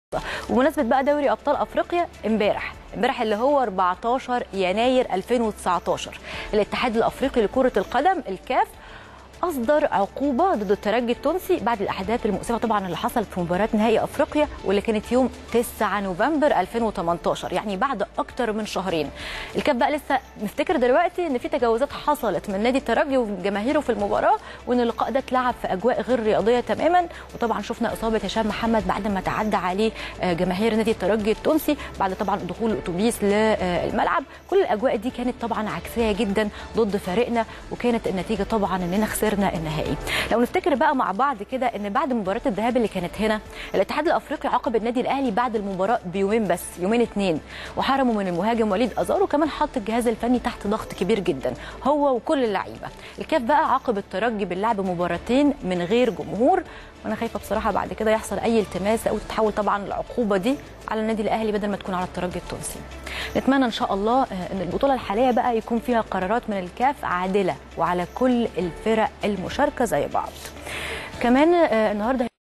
وبمناسبه بقى دوري ابطال افريقيا امبارح امبارح اللي هو 14 يناير 2019 الاتحاد الافريقي لكره القدم الكاف اصدر عقوبه ضد الترجي التونسي بعد الاحداث المؤسفه طبعا اللي حصلت في مباراه نهائي افريقيا واللي كانت يوم 9 نوفمبر 2018 يعني بعد اكتر من شهرين الكاف بقى لسه نفتكر دلوقتي ان في تجاوزات حصلت من نادي الترجي وجماهيره في المباراه وان اللقاء ده اتلعب في اجواء غير رياضيه تماما وطبعا شفنا اصابه هشام محمد بعد ما تعدى عليه جماهير نادي الترجي التونسي بعد طبعا دخول الاتوبيس للملعب كل الاجواء دي كانت طبعا عكسيه جدا ضد فريقنا وكانت النتيجه طبعا اننا خسرنا خسرنا النهائي لو نفتكر بقى مع بعض كده ان بعد مباراه الذهاب اللي كانت هنا الاتحاد الافريقي عاقب النادي الاهلي بعد المباراه بيومين بس يومين اتنين وحرموا من المهاجم وليد ازار وكمان حط الجهاز الفني تحت ضغط كبير جدا هو وكل اللعيبه الكاف بقى عاقب الترجي باللعب مباراتين من غير جمهور وانا خايفه بصراحه بعد كده يحصل اي التماس او تتحول طبعا العقوبه دي على النادي الاهلي بدل ما تكون على الترجي التونسي نتمنى ان شاء الله ان البطوله الحاليه بقى يكون فيها قرارات من الكاف عادله وعلى كل الفرق المشاركه زي بعض كمان النهارده